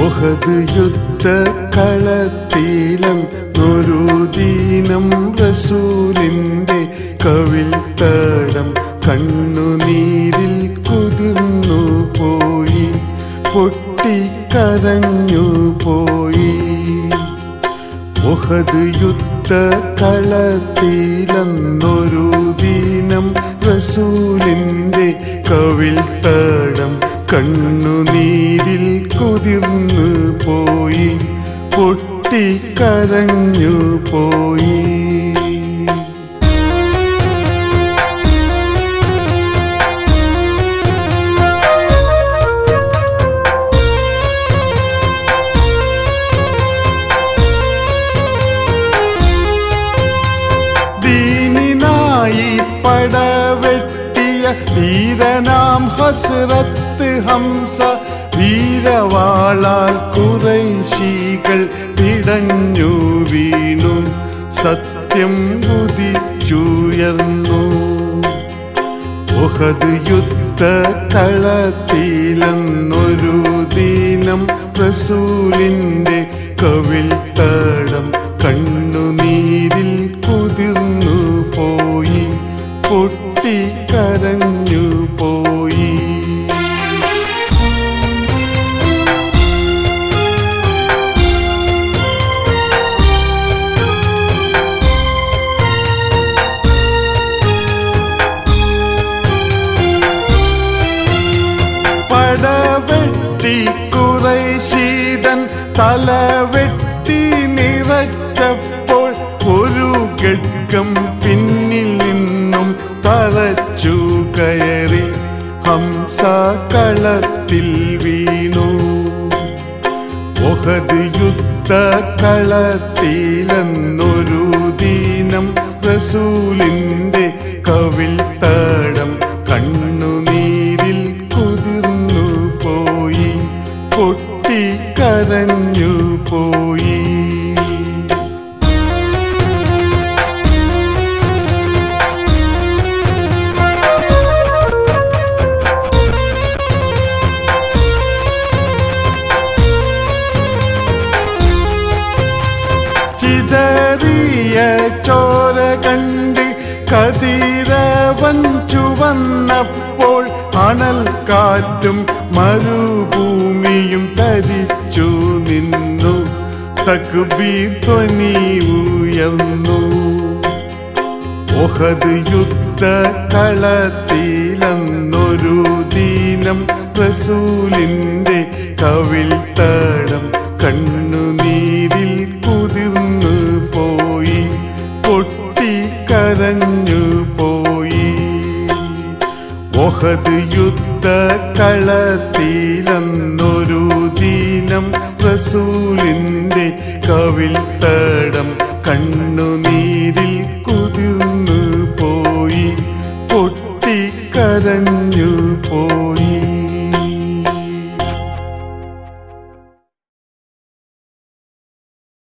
ഒഹദ് യുദ്ധ കളത്തിലൊരു ദീനം റസൂലിന്റെ കവിൽ തടം കണ്ണുനീരിൽ കുതിർന്നു പോയി പൊട്ടിക്കരഞ്ഞു പോയി ഒഹദ് യുദ്ധ കളത്തിലൊരു ദീനം റസൂലിന്റെ കവിൽ തടം കണ്ണുനീരിൽ കുതിർന്നു പോയി പൊട്ടിക്കരഞ്ഞു പോയി ദീനിനായി പടവെട്ടിയ വീരനാം ഹസ്രത്ത് ഹംസ വീരവാളാൽ കുറൈശികൾ പിടഞ്ഞു വീണു സത്യം ഉദിച്ചുയർന്നു ഒഹദ് യുദ്ധ കളത്തിലെന്നൊരു ദീനം റസൂലിന്റെ കവിൽ തടം കണ്ണുനീരിൽ കുതിർന്നു പോയി പൊട്ടിക്കരഞ്ഞു പോയി പടവെട്ടി കുറൈശീതൻ തലവെട്ടി നിറച്ചപ്പോൾ ഒരു ഗഡ്ഗം പിന്നിൽ നിന്നും തറച്ചു കയറി ഹംസ കളത്തിൽ വീണു ഒഹദ് യുദ്ധ കളത്തിലെന്നൊരു ദീനം റസൂലിന്റെ കവിൽ തടം കണ്ണുനീരിൽ കുതിർന്നു പോയി പൊട്ടിക്കരഞ്ഞു പോയി ചിതറിയ ചോര കണ്ട് കതിരവൻ ചുവന്നപ്പോൾ അണൽ കാറ്റും മരുഭൂമിയും തരിച്ചു നിന്നു തക്ബീർ ധ്വനി ഉയർന്നു ഒഹദ് യുദ്ധ കളത്തിലെന്നൊരു ദീനം റസൂലിന്റെ കവിൽ തടം കണ്ണുനീരിൽ കുതിർന്നു പോയി പൊട്ടിക്കരഞ്ഞു പോയി ഒഹദ് യുദ്ധ കളത്തിലെന്നൊരു ദീനം റസൂലിന്റെ കവിൽ തടം കണ്ണുനീരിൽ കുതിർന്നു പോയി പൊട്ടിക്കരഞ്ഞു